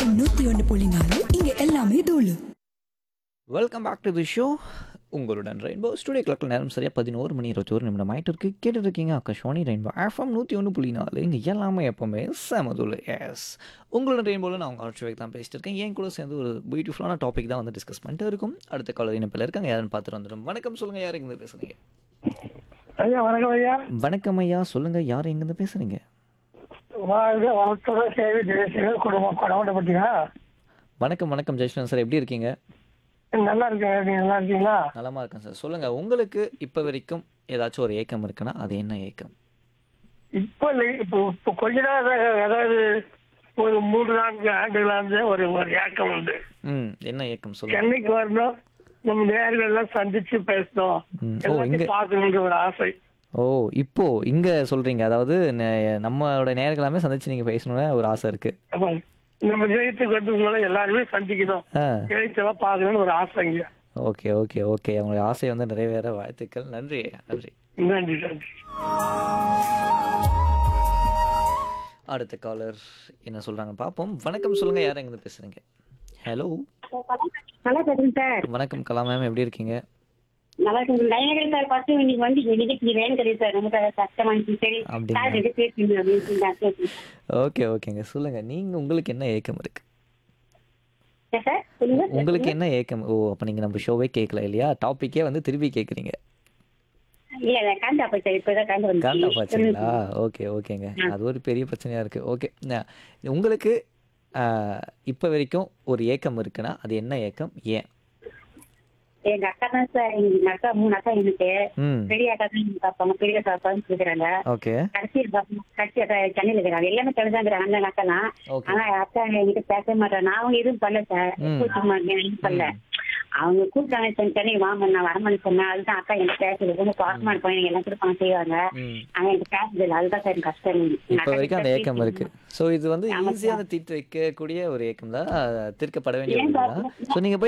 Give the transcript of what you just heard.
FM நூத்தி ஒன்று புள்ளி நாலு இங்க எல்லாமே தூளு welcome back to the show உங்களுடன் ரெயின்போ ஸ்டுடியோ கிளக்கில் நேரம் சரியாக பதினோரு மணி இருபத்தோரு நிமிடம் ஆகிட்டு இருக்கு கேட்டுட்டு இருக்கீங்க ஆகாஷ்வாணி ரெயின்போ எஃப்எம் நூற்றி ஒன்று புள்ளி நாலு இங்கே எல்லாமே எப்போவுமே செமதுல் எஸ் உங்களோட ரெயின்போவில் நான் உங்கள் ஆட்சி தான் பேசிட்டு இருக்கேன் என் கூட சேர்ந்து ஒரு பியூட்டிஃபுல்லான டாபிக் தான் வந்து டிஸ்கஸ் பண்ணிட்டு இருக்கும் அடுத்த காலர் இணைப்பில் இருக்காங்க யாருன்னு பார்த்துட்டு வந்துடும் வணக்கம் சொல்லுங்கள் யார் எங்கேருந்து பேசுகிறீங்க ஐயா வணக்கம் ஐயா வணக்கம் ஐயா சொல்லுங்கள் யார் எங்கேருந்து பேசுகிறீங்க வாழ்க வளத்துடன் சேவை தேசியங்கள் குடும்பம் கொடவட்டப்பட்டீங்களா வணக்கம் வணக்கம் ஜெயஸ்வரன் சார் எப்படி இருக்கீங்க நல்லா இருக்கேன் நீங்க நல்லா இருக்கீங்களா நலமாக இருக்கேன் சார் சொல்லுங்கள் உங்களுக்கு இப்போ வரைக்கும் ஏதாச்சும் ஒரு ஏக்கம் இருக்குன்னா அது என்ன ஏக்கம் இப்ப இல்லை இப்போ இப்போ கொஞ்ச நாள் அதாவது ஒரு மூன்று நான்கு ஆண்டுகளாக ஒரு ஒரு ஏக்கம் உண்டு ம் என்ன ஏக்கம் சொல்லுங்கள் சென்னைக்கு வரணும் நம்ம நேர்கள் எல்லாம் சந்திச்சு பேசணும் ம். ஓ, எல்லாத்தையும் இங்க- பார்க்கணுன்ற ஒரு ஆசை ஓ இப்போ இங்க சொல்றீங்க அதாவது நே- நம்மளோட நேர்களாமே சந்திச்சு நீங்க பேசணும்னு ஒரு ஆசை இருக்கு அப்ப நம்ம ஜெயத்துக்கு வந்து எல்லாருமே சந்திக்கணும் ஆ ஜெயத்தெல்லாம் பார்க்கணும்னு ஒரு ஆசைங்க ஓகே ஓகே ஓகே உங்களுடைய ஆசை வந்து நிறைவேற வாழ்த்துக்கள் நன்றி நன்றி நன்றி நன்றி அடுத்த காலர் என்ன சொல்றாங்க பார்ப்போம் வணக்கம் சொல்லுங்க யார் எங்க பேசுறீங்க ஹலோ நல்லா பேசுறேன் சார் வணக்கம் கலா மேம் எப்படி இருக்கீங்க நல்லா இருக்கு டைனகர் சார் ஃபர்ஸ்ட் இன்னைக்கு வந்து நிகழ்ச்சி வேணும் தெரியும் சார் ரொம்ப கஷ்டமா இருந்துச்சு சரி அப்படிங்களா? சார் கிட்ட பேசுங்க அப்படின்னு சொல்லி நான் கேட்டேன். ஓகே ஓகேங்க சொல்லுங்க நீங்க உங்களுக்கு என்ன ஏக்கம் இருக்கு ஏன் சார் சொல்லுங்க உங்களுக்கு என்ன ஏக்கம் ஓ அப்ப நீங்க நம்ம ஷோவே கேட்கல இல்லையா டாபிக்கே வந்து திருப்பி கேக்குறீங்க இல்ல இல்ல காண்டா போய் சார் இப்பதான் காண்டு வந்து காண்டா பாய்ச்சலா ஓகே ஓகேங்க அது ஒரு பெரிய பிரச்சனையா இருக்கு ஓகே உங்களுக்கு ஆஹ், இப்ப வரைக்கும் ஒரு ஏக்கம் இருக்குன்னா அது என்ன ஏக்கம் ஏன் எங்க அக்கா தான் சார் எங்க அக்கா மூணு அக்கா எனக்கு ம் பெரிய அக்கா தான் எனக்கு பார்ப்பாங்க பெரிய அக்கா பார்ப்பான்னு சொல்லிக்கிறாங்க ஓகே கடைசியில் பார்ப்போம் கடைசி அக்கா சென்னையில இருக்கிறாங்க எல்லாமே சென்னை தான் அண்ணன் அக்கா தான் ஓகே ஆனா அக்கா என்கிட்ட பேச மாட்டேன் நான் அவங்க எதுவும் பண்ணல சார் ம். சும்மா எதுவும் பண்ணல அவங்க கூப்பிட்டாங்க சென்னை சென்னைக்கு வாங்க நான் வரமான்னு சொன்னேன் அதுதான் அக்கா எனக்கு பேசுறது ரொம்ப பாசமா இருப்பாங்க எனக்கு எல்லாம் கொடுப்பாங்க செய்வாங்க ம் ஆனா எனக்கு பேசுறது இல்லை அதுதான் சார் எனக்கு கஷ்டம் இப்போ வரைக்கும் அந்த ஏக்கம் இருக்கு ஸோ இது வந்து ஆமா ஈஸியாக தீர்த்து வைக்கக்கூடிய ஒரு ஏக்கம் தான் தீர்க்கப்பட வேண்டிய ஏன் ஒன்று தான் ஸோ நீங்கள் போய்